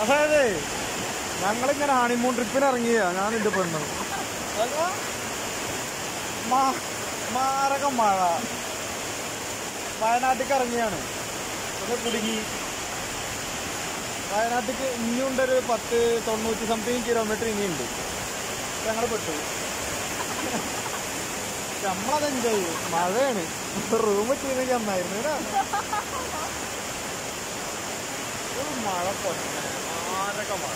അതായത് ഞങ്ങളിങ്ങനെ ഹണിമൂൺ ട്രിപ്പിന് ഇറങ്ങിയ ഞാൻ എന്റെ പെണ്ണ് അതാ, മാ- മാരക മഴ വയനാട്ടിലേക്ക് ഇറങ്ങിയാണ് അത് കുടുങ്ങി വയനാട്ടിക്ക് ഇനിയുണ്ടൊരു പത്ത് തൊണ്ണൂറ്റി സംതിങ് കിലോമീറ്റർ ഇനിയുണ്ട് ഞങ്ങൾ പെട്ടു നമ്മളത് എൻജോയ് ചെയ്യും മഴയാണ് റൂം ചെയ്യുന്നെങ്കിൽ നന്നായിരുന്നു കേട്ടോ. ഒരു മഴ പൊന്നെ മാരക മഴ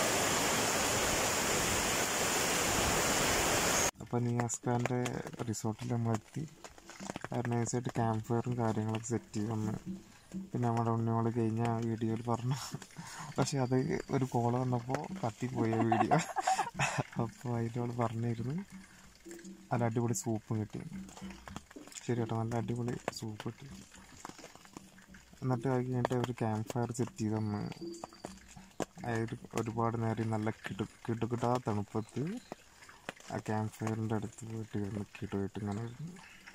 അപ്പോൾ നിയാസ്കാൻ്റെ റിസോർട്ടിൽ നമ്മൾ എത്തി നൈസായിട്ട് ക്യാമ്പ് ഫയറും കാര്യങ്ങളൊക്കെ സെറ്റ് ചെയ്ത് വന്ന് പിന്നെ നമ്മുടെ ഉണ്ണിയോള് കഴിഞ്ഞ വീഡിയോയിൽ പറഞ്ഞു പക്ഷെ അത് ഒരു കോള് വന്നപ്പോൾ കത്തിപ്പോയി ആ വീഡിയോ അപ്പോൾ അതിനോട് പറഞ്ഞിരുന്നു നല്ല അടിപൊളി സൂപ്പും കിട്ടി ശരി കേട്ടോ നല്ല അടിപൊളി സൂപ്പ് കിട്ടി എന്നിട്ട് അത് കഴിഞ്ഞിട്ട് ഒരു ക്യാമ്പ് ഫയർ സെറ്റ് ചെയ്ത് തന്ന് അതായത് ഒരുപാട് നേരം നല്ല കിടു കിടുകിടാ തണുപ്പത്ത് ആ ക്യാമ്പ് ഫയറിൻ്റെ അടുത്ത് പോയിട്ട് നിൽക്കിയിട്ട് പോയിട്ട് ഇങ്ങനെ ഇരുന്നു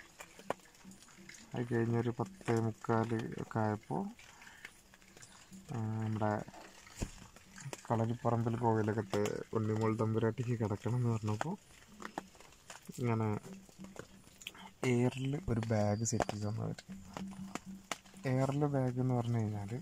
അത് കഴിഞ്ഞൊരു പത്ത് മുക്കാൽ ഒക്കെ ആയപ്പോൾ നമ്മുടെ കളരിപ്പറമ്പിൽ കോവിലകത്ത് ഉണ്ണിമോൾ തമ്പുരാട്ടിക്ക് കിടക്കണം എന്ന് പറഞ്ഞപ്പോൾ ഇങ്ങനെ എയറിൽ ഒരു ബാഗ് സെറ്റ് ചെയ്ത് തന്നവർ എയറിൽ ബാഗ് എന്ന് പറഞ്ഞു കഴിഞ്ഞാൽ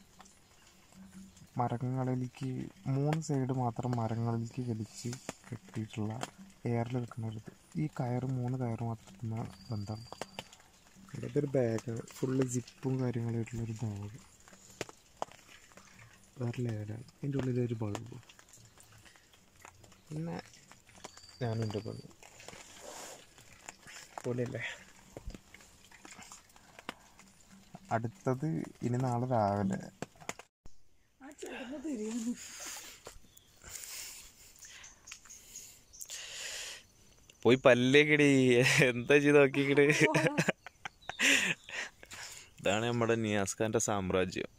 മരങ്ങളിലേക്ക് മൂന്ന് സൈഡ് മാത്രം മരങ്ങളിലേക്ക് വലിച്ച് കെട്ടിയിട്ടുള്ള എയറിൽ വെക്കുന്ന ഒരു ഇത് ഈ കയറ് മൂന്ന് കയറ് മാത്രം ബന്ധമാണ് ഇതൊരു ബാഗ് ഫുള്ള് സിപ്പും കാര്യങ്ങളായിട്ടുള്ളൊരു ബാഗ് വേറെ ലെവലാണ് അതിൻ്റെ ഉള്ളിലൊരു ബൾബ് പിന്നെ ഞാനും എൻ്റെ പെണ്ണ് പൊളിയല്ലേ അടുത്തത് ഇനി നാളെ രാവിലെ പോയി പല്ലേക്കിടി എന്താ ചെയ്ത് നോക്കിക്കിട് ഇതാണ് നമ്മുടെ നിയാസ്ഖാന്റെ സാമ്രാജ്യം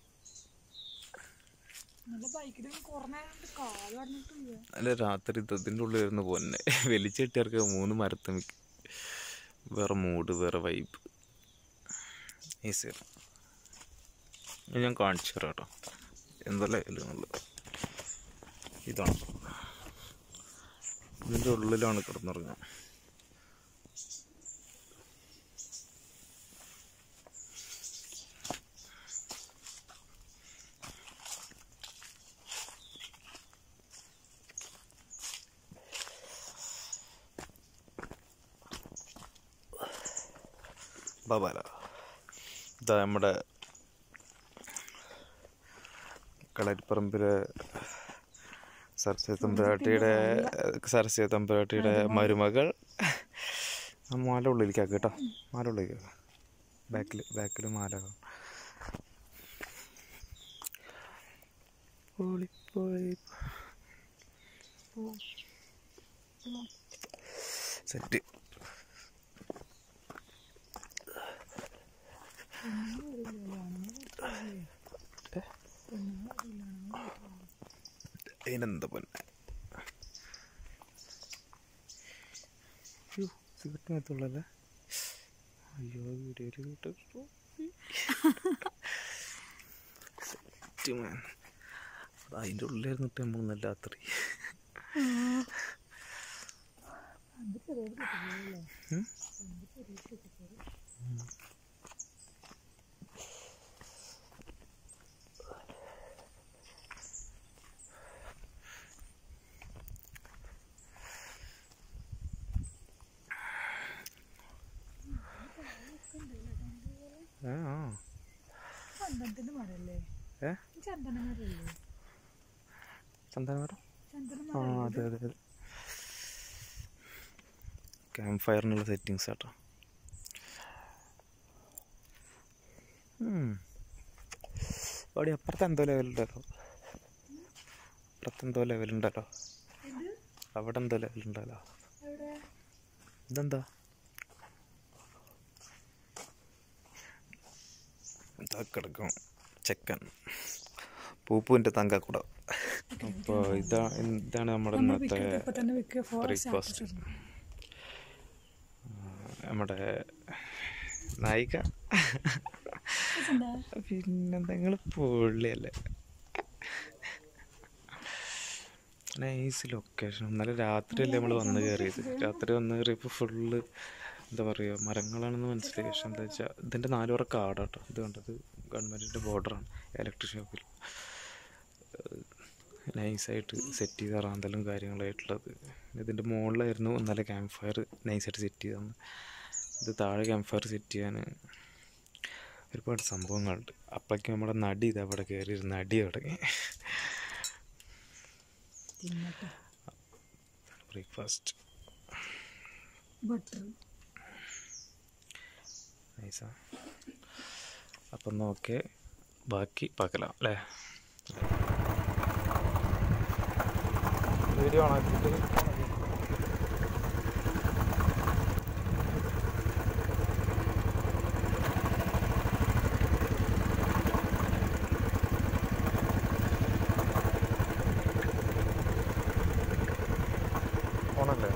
അല്ല രാത്രി ഇതിൻ്റെ ഉള്ളിൽ ഇരുന്ന് പോന്നെ വലിച്ചെട്ടിയർക്ക് മൂന്ന് മരത്തുമിക്ക് വേറെ മൂഡ് വേറെ വൈബ് ഈസി ഞാൻ കാണിച്ചു തരാം കേട്ടോ എന്തല്ലേ എന്നുള്ളത് ഇതാണ് ഇതിൻ്റെ ഉള്ളിലാണ് കിടന്നുറങ്ങുക ബാബാല ഇതാ നമ്മുടെ കളരിപ്പറമ്പിലെ സരസ്വതി തമ്പുരാട്ടിയുടെ സരസ്വതി തമ്പുരാട്ടിയുടെ മരുമകൾ ആ മാല ഉള്ളിലേക്കാക്ക് കേട്ടോ മാല ഉള്ളിലേക്ക് ബാക്കിൽ ബാക്കിൽ മാല കാണും. പൊളി, പൊളി. സെറ്റ് അതിനെന്താ പൊന്നെ സിഗരറ്റ് മേത്തുള്ളല്ലേ അയ്യോ വീഡിയോയിൽ കിട്ടും സെറ്റ് മാൻ അത് അതിൻ്റെ ഉള്ളിലായിരുന്നു നമ്മൾ രാത്രി ഉം? ആ ആ. ചന്ദനത്തിന്റെ മരല്ലേ ഏ ചന്ദന മരല്ലേ ചന്ദനമരം ചന്ദന ആ അതെ അതെ അതെ ക്യാമ്പ് ഫയറിനുള്ള സെറ്റിങ്സ് കേട്ടോ അവിടെ അപ്പുറത്ത് എന്തോ ലെവലുണ്ടല്ലോ അപ്പുറത്ത് എന്തോ ലെവലുണ്ടല്ലോ അവിടെ എന്തോ ലെവലുണ്ടല്ലോ എവിടെ ഇതെന്താ ഇതാ കിടക്കും ചെക്കൻ പൂപ്പുവിൻ്റെ തങ്കക്കുടം അപ്പോൾ ഇതാ ഇതാണ് നമ്മുടെ ഇന്നത്തെ ഇപ്പൊ തന്നെ വെക്കുക ബ്രേക്ക്ഫാസ്റ്റ് നമ്മുടെ നായിക പിന്നെന്താ നിങ്ങൾ പൊള്ളിയല്ലേ നൈസ് ലൊക്കേഷൻ ഇന്നലെ രാത്രിയല്ലേ നമ്മൾ വന്ന് കയറിയത് രാത്രി വന്ന് കയറിയപ്പോൾ ഫുള്ള് എന്താ പറയുക മരങ്ങളാണെന്ന് മനസ്സിലായി പക്ഷെ എന്താ വെച്ചാൽ ഇതിൻ്റെ നാലുപുറ കാടാട്ടോ ഇത് കണ്ടത് ഗവൺമെൻറ്റിൻ്റെ ബോർഡറാണ് ഇലക്ട്രിക് ഷോപ്പിൽ നൈസായിട്ട് സെറ്റ് ചെയ്ത റാന്തലും കാര്യങ്ങളായിട്ടുള്ളത് ഇതിൻ്റെ മുകളിലായിരുന്നു ഇന്നലെ ക്യാമ്പ് ഫയർ നൈസായിട്ട് സെറ്റ് ചെയ്തതെന്ന് ഇത് താഴെ ക്യാമ്പ് ഫയർ സെറ്റ് ചെയ്യാൻ ഒരുപാട് സംഭവങ്ങളുണ്ട് അപ്പോഴേക്കും നമ്മുടെ നടി ഇത് അവിടെ കയറി ഇരുന്ന് അടി തുടങ്ങി തിന്നട്ടെ ബ്രേക്ക്ഫാസ്റ്റ് ബട്ടർ നൈസാ അപ്പം നോക്കേ ബാക്കി പാക്കലാം അല്ലേ വീഡിയോ ഓണാക്കിയിട്ട് ഓണല്ലേ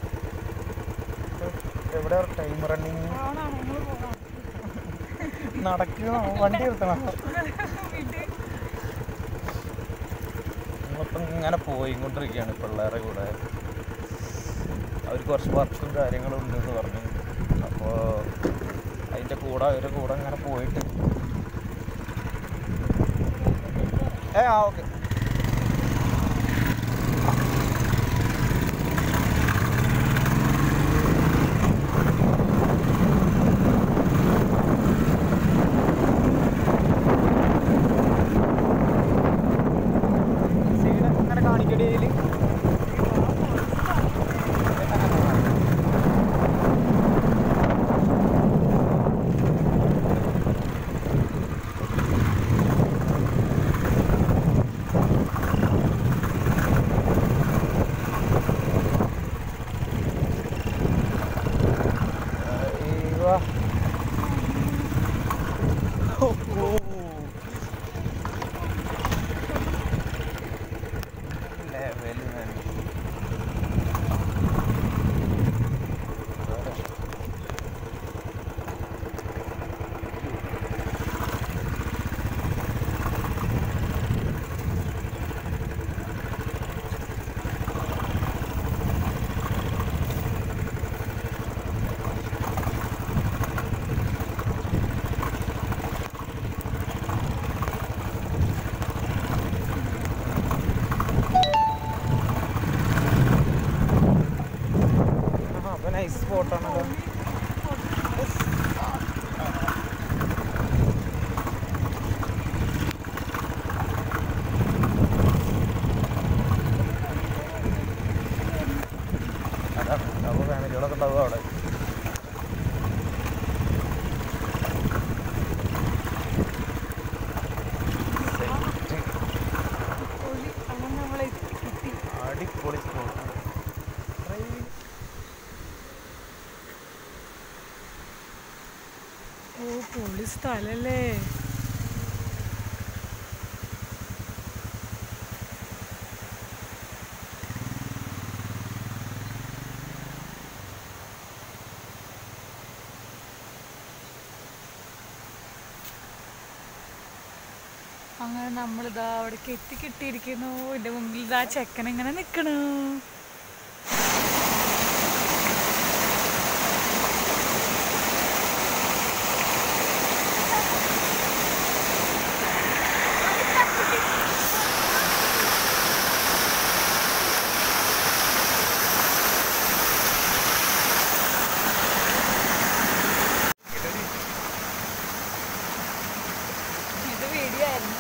എവിടെ ടൈം റണ്ണിങ് ആണാണ് നിങ്ങൾ പോകണം നടക്കണോ വണ്ടി നിർത്തണം നമ്മളിപ്പം ഇങ്ങനെ പോയിക്കൊണ്ടിരിക്കുകയാണ് പിള്ളേരുടെ കൂടെ അവർക്ക് കുറച്ച് വർക്കും കാര്യങ്ങളും ഉണ്ടെന്ന് പറഞ്ഞു അപ്പോൾ അതിൻ്റെ കൂടെ അവരുടെ കൂടെ ഇങ്ങനെ പോയിട്ട് ഏ ആ ഓക്കെ ഇങ്ങനെ കാണിക്കടിയിൽ ലെവല് തന്നെ ആ അപ്പോൾ നൈസ് സ്പോട്ടാണല്ലോ അതാണ് അപ്പോൾ ഫാമിലികളൊക്കെ ഉണ്ടാവും അവിടെ സെറ്റ് ഒളി അങ്ങനെ നമ്മളെ കിട്ടി അടിപൊളി സ്പോട്ട് ഓ പൊളി സ്ഥലല്ലേ അങ്ങനെ നമ്മളിതാ അവിടേക്ക് എത്തിക്കിട്ടിയിരിക്കുന്നു എൻ്റെ മുമ്പിൽ ഇതാ ചെക്കൻ ഇങ്ങനെ നിൽക്കണു ഇത് വീഡിയോ ആയിരുന്നു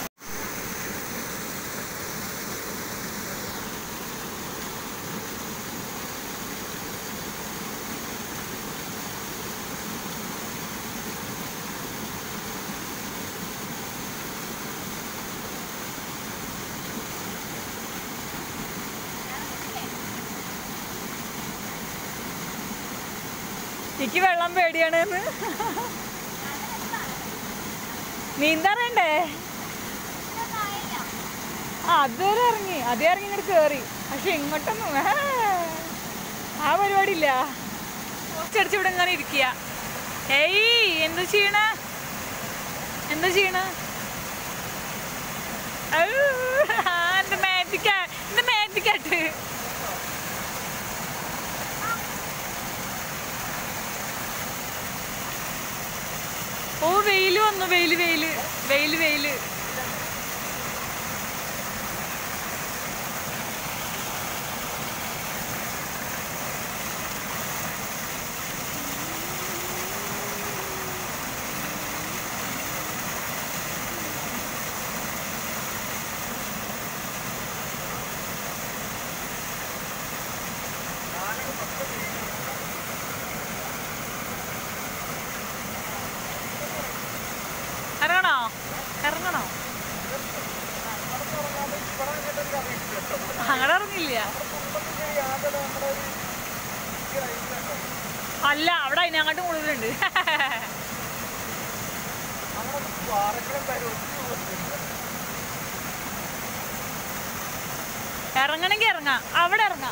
എനിക്ക് വെള്ളം പേടിയാണ് നീന്താറണ്ടേ ആ അതുവരെ ഇറങ്ങി അതേ ഇറങ്ങി ഇങ്ങോട്ട് കേറി പക്ഷെ ഇങ്ങോട്ടൊന്നും ഏ, ആ പരിപാടി ഇല്ല ചടിച്ച് ഇവിടെ ഇങ്ങനെ ഇരിക്കുക ഏയ് എന്താ ചെയ്യണ എന്താ ചെയ്യണ ഔ, ആ, എന്താ മാജിക്ക എന്താ മാജിക്ക കേട്ട് ഓ വെയില് വന്നു വെയില് വെയില് വെയില് വെയില് ഇറങ്ങണോ ഇറങ്ങണോ അങ്ങനെ ഇറങ്ങില്ല അല്ല അവിടെ അതിനങ്ങോട്ട് കൂടുതലുണ്ട് ഇറങ്ങണമെങ്കിൽ ഇറങ്ങാം അവിടെ ഇറങ്ങാം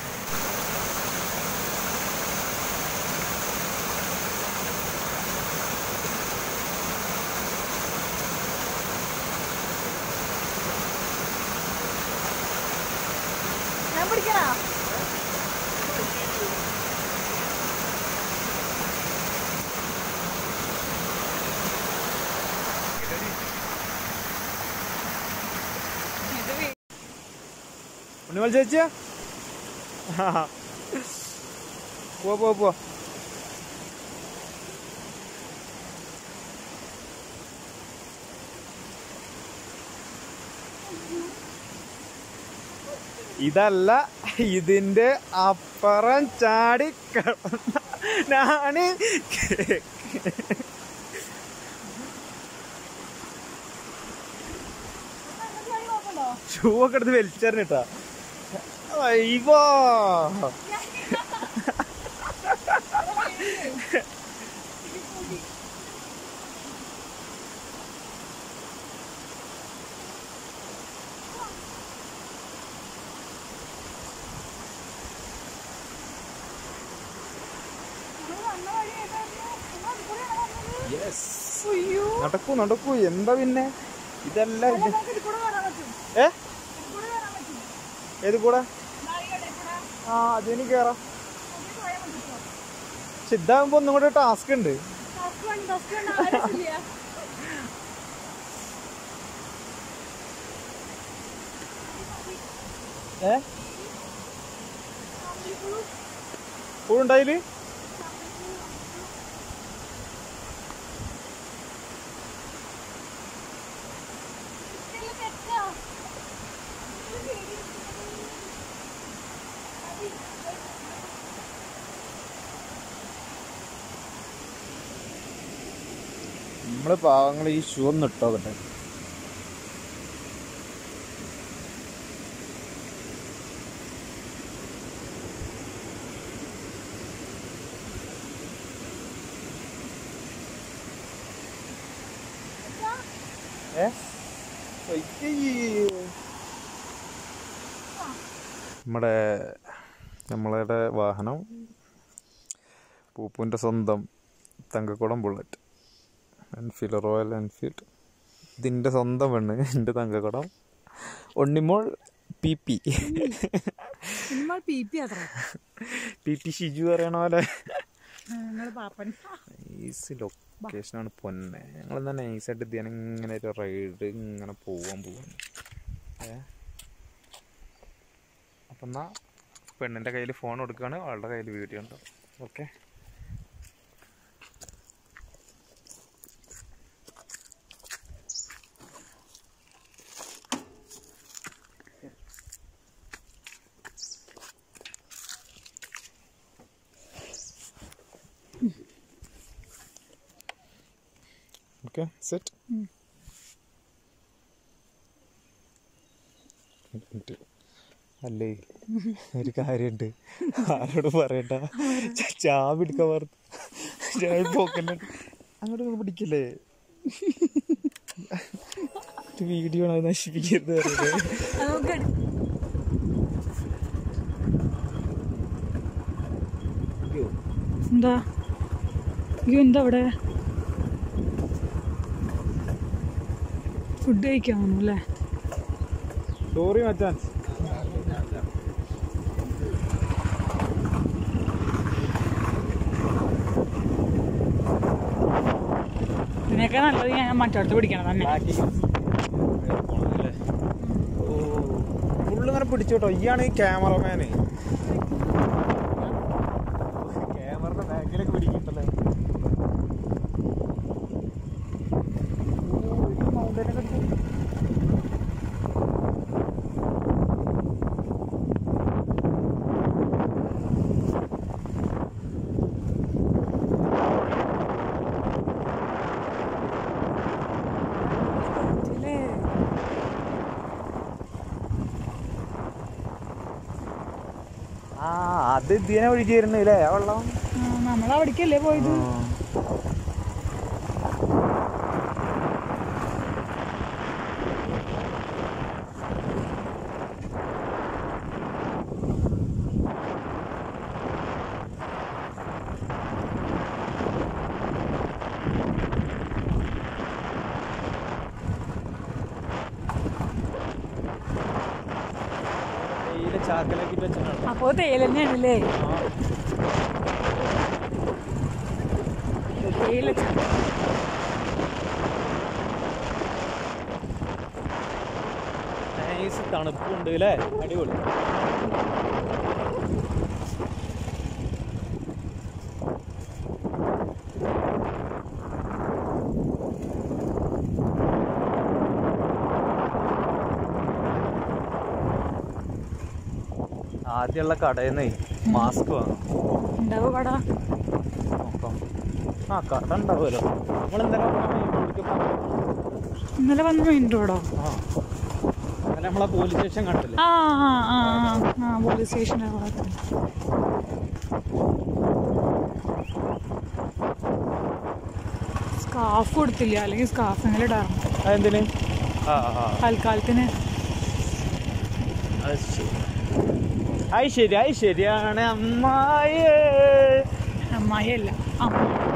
ഞാൻ പിടിക്കണോ ഇത് വീ- ഉണ്ണിമൽ ചേച്ചിയാ പോ പോ പോ ഇതല്ല ഇതിന്റെ അപ്പുറം ചാടി കിടന്ന ഞാന് ഷൂ ഒക്കെ എടുത്ത് വലിച്ചെറിഞ്ഞിട്ടാ അയ്യോ നടക്കൂ നടക്കൂ എന്താ പിന്നെ ഇതല്ല ഇത് ഏ ഏത് കൂടെ ആ അതിന് കേറാം പക്ഷെ ഇതാകുമ്പോ ഒന്നും കൂടെ ടാസ്ക് ഉണ്ട് ഏ പൂളുണ്ടായില് നമ്മള് പാവങ്ങൾ ഈ ഷൂ ഒന്ന് ഇട്ടോക്കട്ടെ ഏ നമ്മുടെ നമ്മളുടെ വാഹനം പൂപ്പുവിൻ്റെ സ്വന്തം Thankakkulam bullet Enfield Royal Enfield ഇതിൻ്റെ സ്വന്തം പെണ്ണ് എൻ്റെ Thankakkulam Unnimol P P P P അത്ര പി പി ഷിജു പറയണ പോലെ നിങ്ങള് പാപ്പൻ ഈസ് ലൊക്കേഷനാണ് പൊന്നെ ഞങ്ങൾ എന്താ നൈസായിട്ട് ധ്യാനം ഇങ്ങനെ ഒരു റൈഡ് ഇങ്ങനെ പോവാൻ പോവാൻ ഏ അപ്പം എന്നാ പെണ്ണിൻ്റെ കയ്യിൽ ഫോൺ കൊടുക്കുകയാണ് അവളുടെ കയ്യിൽ വീഡിയോ ഉണ്ടോ ഓക്കെ ഓക്കെ സെറ്റ് അല്ലേ ഒരു കാര്യമുണ്ട് ആരോട് പറയണ്ട ച- ചാവി എടുക്കാൻ പറഞ്ഞു ഞാൻ പോക്കല്ലേ അങ്ങോട്ട് ഇങ്ങോട്ട് പിടിക്കല്ലേ വീഡിയോ ആണ് അത് നശിപ്പിക്കരുത് പറയുന്നത് എന്താ അയ്യോ എന്താ അവിടെ ഫുഡ് കഴിക്കാൻ വന്നു അല്ലേ സോറി മച്ചാൻ ഇതിനൊക്കെ നല്ലത് ഞാൻ മറ്റടുത്ത് പിടിക്കണം തന്നെ ഫുള്ളിങ്ങനെ പിടിച്ചോട്ടോ ഇയാണ് ഈ ക്യാമറമാന് ക്യാമറയുടെ ബാക്കിലൊക്കെ പിടിക്കണ്ടല്ലേ ആ അത് ഇതിനെ ഒഴുകി വരുന്നില്ലേ ആ വെള്ളം നമ്മൾ അവിടേക്കല്ലേ പോയത് തേയില ചാക്കലാക്കി വെച്ചിട്ടുണ്ട് അപ്പോ തേയില തന്നെയാണല്ലേ തേയില ച- നൈസ് തണുപ്പുണ്ട് അല്ലേ അടിപൊളി ആദ്യമുള്ള കടയിൽ നിന്നേ മാസ്ക് വാങ്ങാം ഉണ്ടാവോ കട നോക്കാം ആ കട ഉണ്ടാവുമല്ലോ നമ്മളെന്തായാലും ഇന്നലെ വന്ന മെയിൻ റോഡോ ആ അല്ല നമ്മളെ പോലീസ് സ്റ്റേഷൻ കണ്ടില്ലേ ആ ആ ആ ആ, ആ പോലീസ് സ്റ്റേഷൻ്റെ ഭാഗത്ത് സ്കാർഫ് കൊടുത്തില്ല അല്ലെങ്കിൽ സ്കാർഫ് എങ്ങനെ ഇടാറുണ്ട് അതെന്തിന് ആ ആ തൽക്കാലത്തിന് അത് ശരി അത് ശരി അത് ശരിയാണ് അമ്മായേ അമ്മായി അല്ല അമ്മ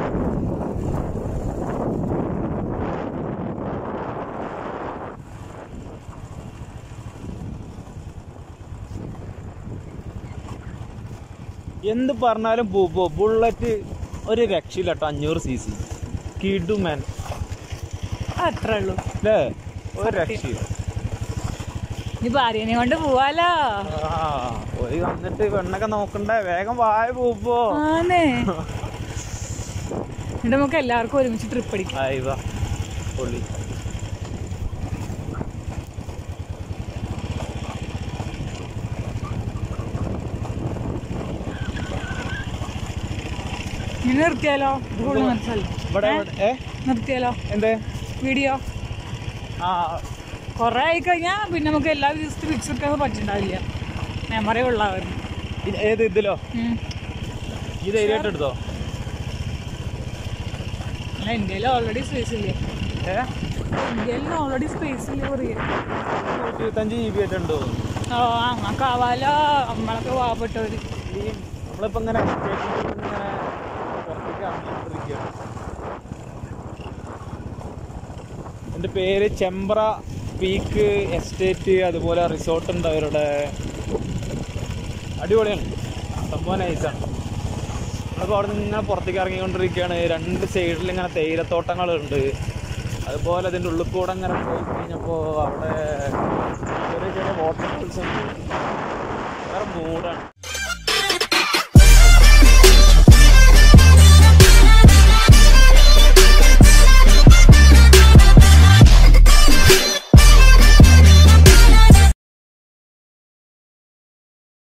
എന്ത് പറഞ്ഞാലും ബു- ബുള്ളറ്റ് ഒരു രക്ഷയില്ല കേട്ടോ അഞ്ഞൂറ് സി സി കിഡുമാൻ അത്രേ ഉള്ളൂ അല്ലേ ഒരു രക്ഷയില്ല ഇനി ഭാര്യനെ കൊണ്ട് പോവാലോ ആ പോയി വന്നിട്ട് പെണ്ണൊക്കെ നോക്കണ്ടേ വേഗം വായ പൂപ്പോ ആന്നേ എന്നിട്ട് നമുക്ക് എല്ലാവർക്കും ഒരുമിച്ച് ട്രിപ്പ് അടിക്കാം ആയി വാ പൊള്ളി ഇനി നിർത്തിയാലോ ഇത് full നിർത്തല്ലേ ഇവിടെ ഏ നിർത്തിയാലോ എന്തേ വീഡിയോ ആ കുറെ ആയി കഴിഞ്ഞാൽ പിന്നെ നമുക്ക് എല്ലാ ദിവസത്തെ പിക്സ് എടുക്കാൻ പറ്റുന്നുണ്ടാവില്ല മെമ്മറി ഉള്ളവരും ഇത് ഏത് ഇതിലോ ഈ ധൈര്യമായിട്ട് എടുത്തോ അല്ല ഇന്ത്യയിൽ ഓൾറെഡി സ്പേസ് ഇല്ലേ ഏ ഇന്ത്യയിൽ ഓൾറെഡി സ്പേസ് ഇല്ലേ പറയും ഇരുപത്തഞ്ച് ജി ബി ആയിട്ടുണ്ടോ ഓ അങ്ങക്ക് ആവാലോ നമ്മളൊക്കെ പാവപ്പെട്ടവര് ഈ നമ്മളിപ്പോ ഇങ്ങനെ സ്റ്റേഷനിൽ ഇങ്ങനെ പുറത്തേക്ക് ഇറങ്ങിക്കൊണ്ടിരിക്കുകയാണ് എൻ്റെ പേര് ചെമ്പ്ര പീക്ക് എസ്റ്റേറ്റ് അതുപോലെ റിസോർട്ട് ഉണ്ട് അവരുടെ അടിപൊളിയാണ് സംഭവം നൈസാണ് നമ്മളിപ്പോൾ അവിടെ നിന്ന് ഇങ്ങനെ പുറത്തേക്ക് ഇറങ്ങിക്കൊണ്ടിരിക്കുകയാണ് രണ്ട് സൈഡിൽ ഇങ്ങനെ തേയിലത്തോട്ടങ്ങളുണ്ട് അതുപോലെ അതിൻ്റെ ഉള്ളിൽ കൂടെ ഇങ്ങനെ പോയി കഴിഞ്ഞപ്പോൾ അവിടെ ചെറിയ ചെറിയ വാട്ടർഫോൾസ് ഉണ്ട് വേറെ മൂടാണ്